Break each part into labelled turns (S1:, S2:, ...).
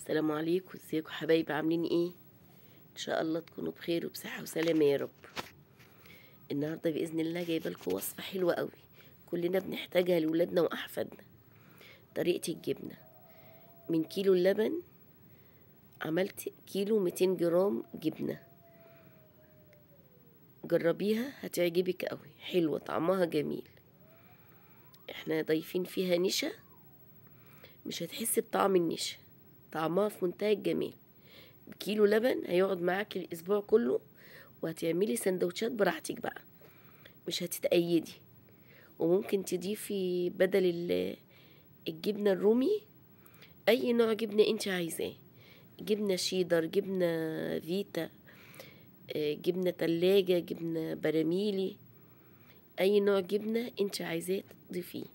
S1: السلام عليكم ازيكم حبايبي عاملين ايه ان شاء الله تكونوا بخير وبصحه وسلامه يا رب النهارده باذن الله جايبه لكم وصفه حلوه قوي كلنا بنحتاجها لاولادنا واحفادنا طريقه الجبنه من كيلو اللبن عملت كيلو 200 جرام جبنه جربيها هتعجبك قوي حلوه طعمها جميل احنا ضايفين فيها نشا مش هتحسي بطعم النشا طعمها في منتهى الجمال بكيلو لبن هيقعد معاك الاسبوع كله وهتعملي سندوتشات براحتك بقى مش هتتأيدي وممكن تضيفي بدل ال- الجبنة الرومي اي نوع جبنة انت عايزاه جبنة شيدر جبنة فيتا آه، جبنة تلاجة جبنة براميلي اي نوع جبنة انت عايزاه تضيفيه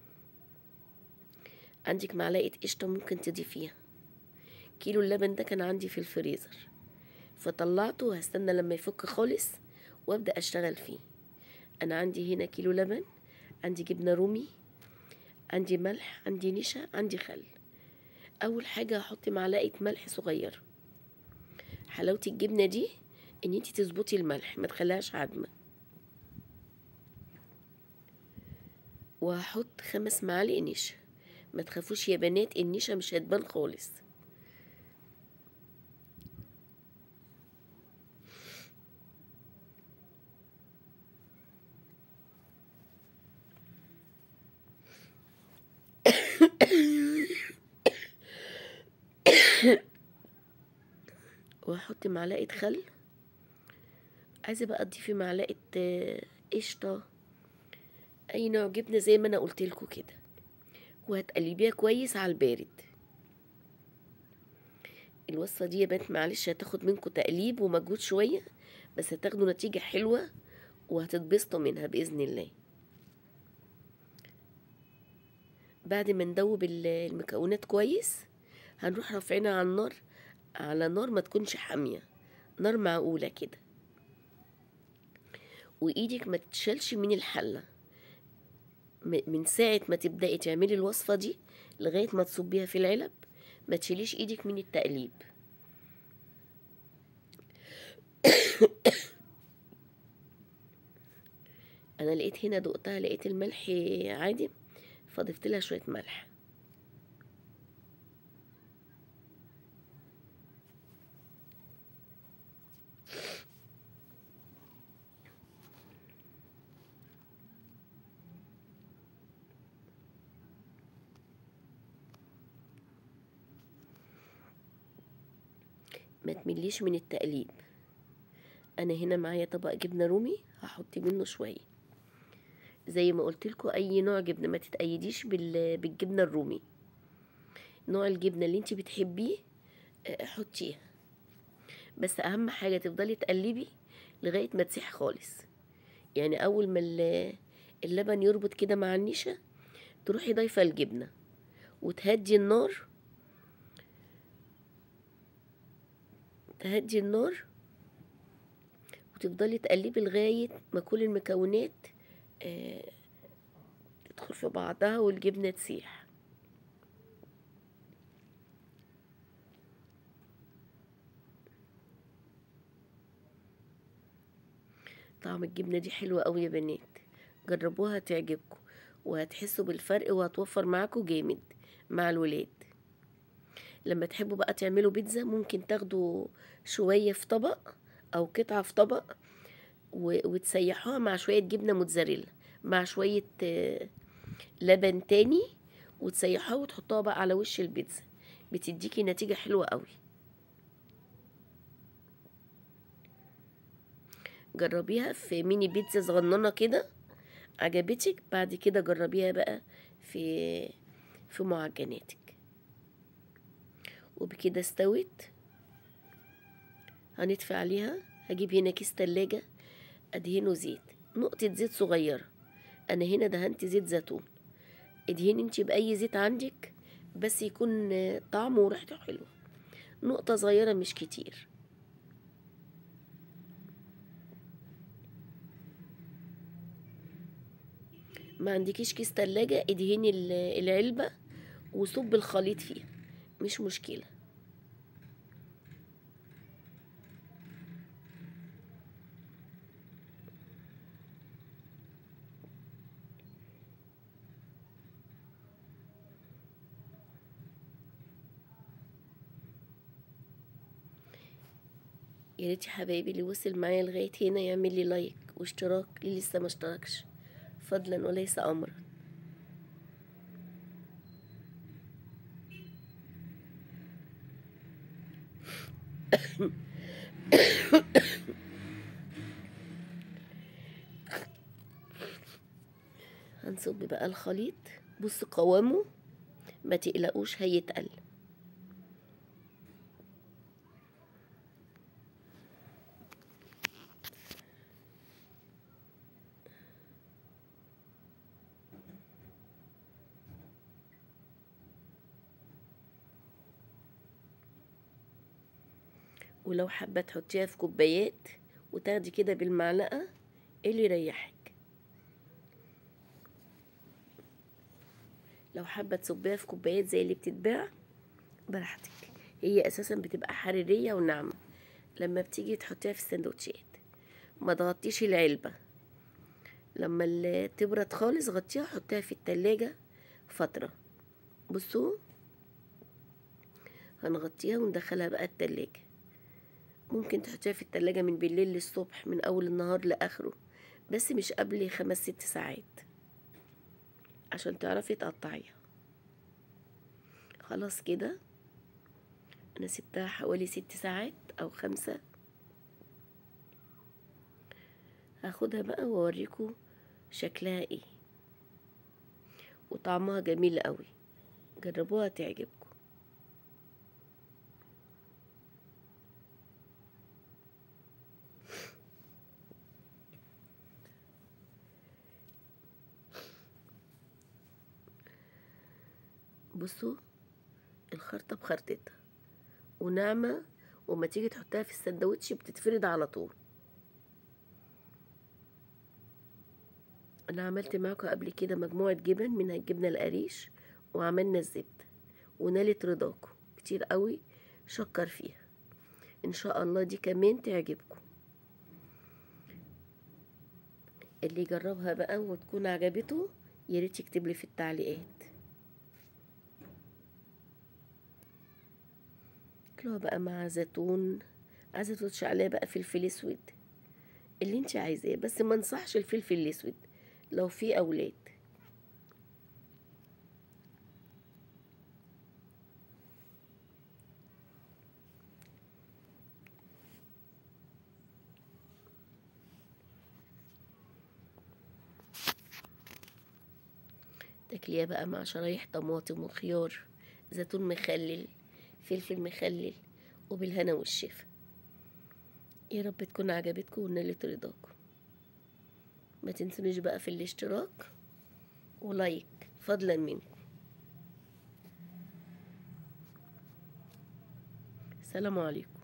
S1: عندك معلقة قشطة ممكن تضيفيها كيلو اللبن ده كان عندي في الفريزر فطلعته وهستنى لما يفك خالص وابدا اشتغل فيه انا عندي هنا كيلو لبن عندي جبنه رومي عندي ملح عندي نشا عندي خل اول حاجه هحط معلقه ملح صغيره حلاوه الجبنه دي ان انت تظبطي الملح ما تخليهاش عدمه وهحط خمس معالق نشا ما تخافوش يا بنات النشا مش هتبان خالص وهحط معلقة خل عايزة بقى تضيفي معلقة آه، قشطة أي نوع جبنة زي ما أنا قلتلكوا كده وهتقلبيها كويس على البارد الوصفة دي يا بنات معلش هتاخد منكم تقليب ومجهود شوية بس هتاخدوا نتيجة حلوة وهتتبسطوا منها بإذن الله بعد ما ندوب ال- المكونات كويس هنروح رافعينها على النار على نار ما تكونش حامية نار معقولة كده وإيدك ما تتشالش من الحلة م- من ساعة ما تبدأي تعملي الوصفة دي لغاية ما تصبيها في العلب ما تشيليش ايدك من التقليب انا لقيت هنا دقتها لقيت الملح عادي فضفت لها شوية ملح ما تمليش من التقليب انا هنا معايا طبق جبنه رومي هحط منه شويه زي ما قلت لكم اي نوع جبنه ما تتأيديش بال- بالجبنه الرومي نوع الجبنه اللي انت بتحبيه آه، حطيها بس اهم حاجه تفضلي تقلبي لغايه ما تسيح خالص يعني اول ما ال- اللبن يربط كده مع النشا تروحي ضايفه الجبنه وتهدي النار تهدي النار وتفضلي تقلبي لغاية ما كل المكونات آه، تدخل في بعضها والجبنة تسيح طعم الجبنة دي حلوة قوي يا بنات جربوها تعجبكم وهتحسوا بالفرق وهتوفر معاكم جامد مع الولاد لما تحبوا بقى تعملوا بيتزا ممكن تاخدوا شوية في طبق أو قطعة في طبق و- وتسيحوها مع شوية جبنة موتزاريلا مع شوية آه، لبن تاني وتسيحوها وتحطوها بقى على وش البيتزا بتديكي نتيجة حلوة قوي جربيها في ميني بيتزا صغننة كده عجبتك بعد كده جربيها بقى في في معجناتك وبكده استوت هنطفي عليها هجيب هنا كيس تلاجة ادهنه زيت نقطة زيت صغيرة انا هنا دهنت زيت زيتون ادهني انت باي زيت عندك بس يكون آه، طعمه وريحته حلوة نقطة صغيرة مش كتير ما عندكيش كيس تلاجة ادهني ال- العلبة وصب الخليط فيها مش مشكلة يا ريت يا حبايبي اللي وصل معايا لغاية هنا يعمل لي لايك واشتراك اللي لسه ما اشتركش فضلا وليس أمرا هنصب بقى الخليط بص قوامه ما تقلقوش هيتقل ولو حابة تحطيها في كوبايات وتاخدي كده بالمعلقة إيه اللي يريحك لو حابة تصبيها في كوبايات زي اللي بتتباع براحتك هي أساسا بتبقى حريرية وناعمة لما بتيجي تحطيها في السندوتشات ما تغطيش العلبة لما ال- تبرد خالص غطيها حطيها في التلاجة فترة بصوا هنغطيها وندخلها بقى التلاجة ممكن تحطيها في التلاجة من بالليل للصبح من أول النهار لآخره بس مش قبل خمس ست ساعات عشان تعرفي تقطعيها خلاص كده أنا سبتها حوالي ست ساعات أو خمسة هاخدها بقى وأوريكم شكلها ايه وطعمها جميل قوي جربوها تعجبكم بصوا الخرطة بخرطتها وناعمة وما تيجي تحطها في السندوتش بتتفرد على طول انا عملت معاكم قبل كده مجموعة جبن منها الجبنة القريش وعملنا الزبدة ونالت رضاكم كتير قوي شكر فيها ان شاء الله دي كمان تعجبكم اللي يجربها بقى وتكون عجبته ياريت يكتب لي في التعليقات كلوها بقى مع زيتون عايزه تحطش عليها بقى فلفل اسود اللي انت عايزاه بس ما انصحش الفلفل الاسود لو في اولاد تاكليها بقى مع شرايح طماطم وخيار زيتون مخلل فلفل مخلل وبالهنا والشفا يا رب تكون عجبتكم ونالت رضاكم ما تنسونيش بقى في الاشتراك ولايك فضلا منكم السلام عليكم